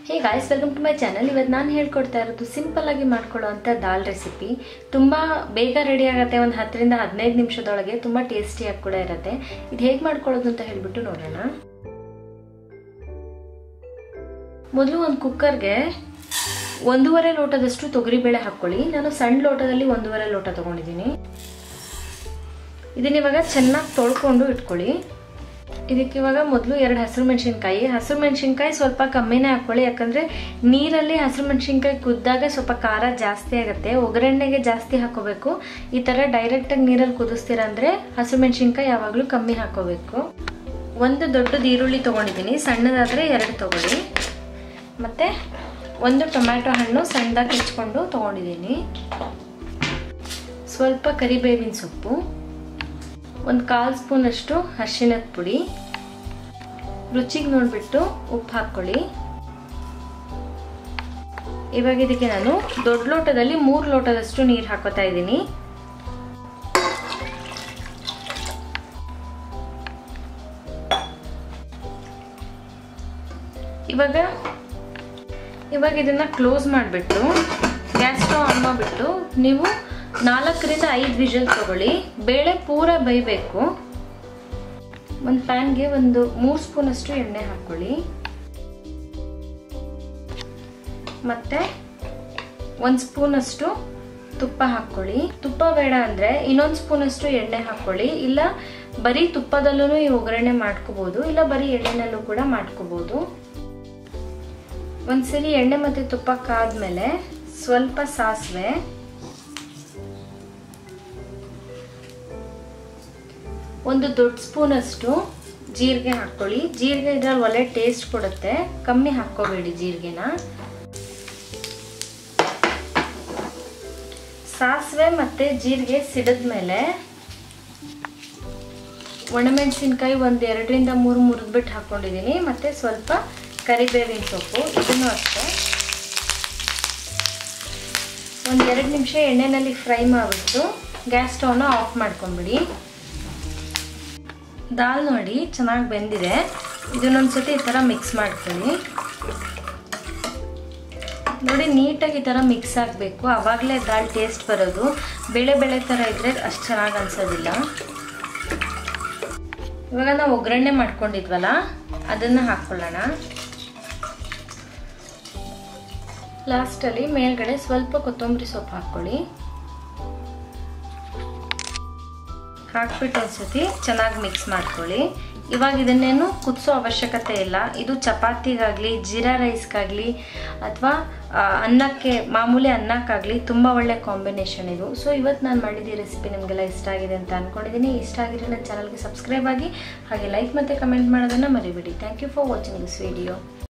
hey guys welcome to my channel ಇವತ್ತು ನಾನು ಹೇಳ್ಕೊಡ್ತಾ ಇರೋದು ಸಿಂಪಲ್ ಆಗಿ ಮಾಡ್ಕೊಳ್ಳೋ ಅಂಥ ದಾಲ್ ರೆಸಿಪಿ ತುಂಬ ಬೇಗ ರೆಡಿ ಆಗುತ್ತೆ ಒಂದು ಹತ್ತರಿಂದ ಹದಿನೈದು ನಿಮಿಷದೊಳಗೆ ತುಂಬ ಟೇಸ್ಟಿಯಾಗಿ ಕೂಡ ಇರುತ್ತೆ ಇದು ಹೇಗೆ ಮಾಡ್ಕೊಳ್ಳೋದು ಅಂತ ಹೇಳ್ಬಿಟ್ಟು ನೋಡೋಣ ಮೊದಲು ಒಂದು ಕುಕ್ಕರ್ಗೆ ಒಂದೂವರೆ ಲೋಟದಷ್ಟು ತೊಗರಿಬೇಳೆ ಹಾಕ್ಕೊಳ್ಳಿ ನಾನು ಸಣ್ಣ ಲೋಟದಲ್ಲಿ ಒಂದೂವರೆ ಲೋಟ ತೊಗೊಂಡಿದ್ದೀನಿ ಇದನ್ನ ಇವಾಗ ಚೆನ್ನಾಗಿ ತೊಳ್ಕೊಂಡು ಇಟ್ಕೊಳ್ಳಿ ಇದಕ್ಕೆ ಇವಾಗ ಮೊದಲು ಎರಡು ಹಸಿರು ಮೆಣಸಿನ್ಕಾಯಿ ಹಸಿರು ಮೆಣಸಿನ್ಕಾಯಿ ಸ್ವಲ್ಪ ಕಮ್ಮಿನೇ ಹಾಕ್ಕೊಳ್ಳಿ ಯಾಕಂದರೆ ನೀರಲ್ಲಿ ಹಸಿರು ಮೆಣಸಿನ್ಕಾಯಿ ಕುದ್ದಾಗ ಸ್ವಲ್ಪ ಖಾರ ಜಾಸ್ತಿ ಆಗುತ್ತೆ ಒಗ್ಗರಣೆಗೆ ಜಾಸ್ತಿ ಹಾಕೋಬೇಕು ಈ ಥರ ಡೈರೆಕ್ಟಾಗಿ ನೀರಲ್ಲಿ ಕುದಿಸ್ತೀರ ಅಂದರೆ ಹಸಿರು ಮೆಣಸಿನ್ಕಾಯಿ ಯಾವಾಗಲೂ ಕಮ್ಮಿ ಹಾಕೋಬೇಕು ಒಂದು ದೊಡ್ಡದು ಈರುಳ್ಳಿ ತೊಗೊಂಡಿದ್ದೀನಿ ಸಣ್ಣದಾದರೆ ಎರಡು ತೊಗೊಳ್ಳಿ ಮತ್ತು ಒಂದು ಟೊಮ್ಯಾಟೊ ಹಣ್ಣು ಸಣ್ಣದಾಗಿ ಹೆಚ್ಕೊಂಡು ತೊಗೊಂಡಿದ್ದೀನಿ ಸ್ವಲ್ಪ ಕರಿಬೇವಿನ ಸೊಪ್ಪು ಒಂದು ಕಾಲು ಸ್ಪೂನಷ್ಟು ಅರಿಶಿಣದ ಪುಡಿ ರುಚಿಗೆ ನೋಡಿಬಿಟ್ಟು ಉಪ್ಪು ಹಾಕ್ಕೊಳ್ಳಿ ಇವಾಗ ಇದಕ್ಕೆ ನಾನು ದೊಡ್ಡ ಲೋಟದಲ್ಲಿ ಮೂರು ಲೋಟದಷ್ಟು ನೀರು ಹಾಕೋತಾ ಇದ್ದೀನಿ ಇವಾಗ ಇವಾಗ ಇದನ್ನ ಕ್ಲೋಸ್ ಮಾಡಿಬಿಟ್ಟು ಗ್ಯಾಸ್ ಸ್ಟವ್ ಆನ್ ಮಾಡಿಬಿಟ್ಟು ನೀವು ನಾಲ್ಕರಿಂದ ಐದು ವಿಷಲ್ ತಗೊಳ್ಳಿ ಬೇಳೆ ಪೂರ ಬೇಯಬೇಕು ಒಂದು ಪ್ಯಾನ್ಗೆ ಒಂದು ಮೂರು ಸ್ಪೂನಷ್ಟು ಎಣ್ಣೆ ಹಾಕ್ಕೊಳ್ಳಿ ಮತ್ತೆ ಒಂದು ಸ್ಪೂನಷ್ಟು ತುಪ್ಪ ಹಾಕ್ಕೊಳ್ಳಿ ತುಪ್ಪ ಬೇಡ ಅಂದರೆ ಇನ್ನೊಂದು ಸ್ಪೂನಷ್ಟು ಎಣ್ಣೆ ಹಾಕ್ಕೊಳ್ಳಿ ಇಲ್ಲ ಬರೀ ತುಪ್ಪದಲ್ಲೂ ಈ ಒಗ್ಗರಣೆ ಮಾಡ್ಕೋಬೋದು ಇಲ್ಲ ಬರೀ ಎಣ್ಣೆನಲ್ಲೂ ಕೂಡ ಮಾಡ್ಕೋಬೋದು ಒಂದ್ಸರಿ ಎಣ್ಣೆ ಮತ್ತು ತುಪ್ಪ ಕಾದ್ಮೇಲೆ ಸ್ವಲ್ಪ ಸಾಸಿವೆ ಒಂದು ದೊಡ್ಡ ಸ್ಪೂನಷ್ಟು ಜೀರಿಗೆ ಹಾಕ್ಕೊಳ್ಳಿ ಜೀರಿಗೆ ಇದ್ರಲ್ಲಿ ಒಳ್ಳೆ ಟೇಸ್ಟ್ ಕೊಡುತ್ತೆ ಕಮ್ಮಿ ಹಾಕ್ಕೋಬೇಡಿ ಜೀರಿಗೆನ ಸಾಸಿವೆ ಮತ್ತು ಜೀರಿಗೆ ಸಿಡಿದ್ಮೇಲೆ ಒಣಮೆಣಸಿನ್ಕಾಯಿ ಒಂದು ಎರಡರಿಂದ ಮೂರು ಮುರಿದ್ಬಿಟ್ಟು ಹಾಕ್ಕೊಂಡಿದ್ದೀನಿ ಮತ್ತು ಸ್ವಲ್ಪ ಕರಿಬೇವಿನ ಸೊಪ್ಪು ಇದನ್ನು ಅಷ್ಟೇ ಒಂದು ಎರಡು ನಿಮಿಷ ಎಣ್ಣೆನಲ್ಲಿ ಫ್ರೈ ಮಾಡಿಬಿಟ್ಟು ಗ್ಯಾಸ್ ಸ್ಟವ್ನ ಆಫ್ ಮಾಡ್ಕೊಂಬಿಡಿ ದಾಲ್ ನೋಡಿ ಚೆನ್ನಾಗಿ ಬೆಂದಿದೆ ಇದನ್ನೊಂದ್ಸತಿ ಈ ಥರ ಮಿಕ್ಸ್ ಮಾಡ್ಕೊಳ್ಳಿ ನೋಡಿ ನೀಟಾಗಿ ಈ ಥರ ಮಿಕ್ಸ್ ಆಗಬೇಕು ಆವಾಗಲೇ ದಾಲ್ ಟೇಸ್ಟ್ ಬರೋದು ಬೇಳೆ ಬೇಳೆ ಥರ ಇದ್ದರೆ ಅಷ್ಟು ಚೆನ್ನಾಗಿ ಅನ್ಸೋದಿಲ್ಲ ಇವಾಗ ನಾವು ಒಗ್ಗರಣೆ ಮಾಡ್ಕೊಂಡಿದ್ವಲ್ಲ ಅದನ್ನು ಹಾಕ್ಕೊಳ್ಳೋಣ ಲಾಸ್ಟಲ್ಲಿ ಮೇಲ್ಗಡೆ ಸ್ವಲ್ಪ ಕೊತ್ತಂಬರಿ ಸೊಪ್ಪು ಹಾಕ್ಕೊಳ್ಳಿ ಹಾಕ್ಬಿಟ್ಟು ಒಂದ್ಸತಿ ಚೆನ್ನಾಗಿ ಮಿಕ್ಸ್ ಮಾಡ್ಕೊಳ್ಳಿ ಇವಾಗ ಇದನ್ನೇನು ಕುದಿಸೋ ಅವಶ್ಯಕತೆ ಇಲ್ಲ ಇದು ಚಪಾತಿಗಾಗಲಿ ಜೀರಾ ರೈಸ್ಗಾಗಲಿ ಅಥವಾ ಅನ್ನಕ್ಕೆ ಮಾಮೂಲಿ ಅನ್ನಕ್ಕಾಗಲಿ ತುಂಬ ಒಳ್ಳೆ ಕಾಂಬಿನೇಷನ್ ಇದು ಸೊ ಇವತ್ತು ನಾನು ಮಾಡಿದ ಈ ರೆಸಿಪಿ ನಿಮಗೆಲ್ಲ ಇಷ್ಟ ಆಗಿದೆ ಅಂತ ಅಂದ್ಕೊಂಡಿದ್ದೀನಿ ಇಷ್ಟ ಆಗಿದ್ರೆ ನನ್ನ ಚಾನಲ್ಗೆ ಸಬ್ಸ್ಕ್ರೈಬ್ ಆಗಿ ಹಾಗೆ ಲೈಕ್ ಮತ್ತು ಕಮೆಂಟ್ ಮಾಡೋದನ್ನು ಮರಿಬೇಡಿ thank you for watching this video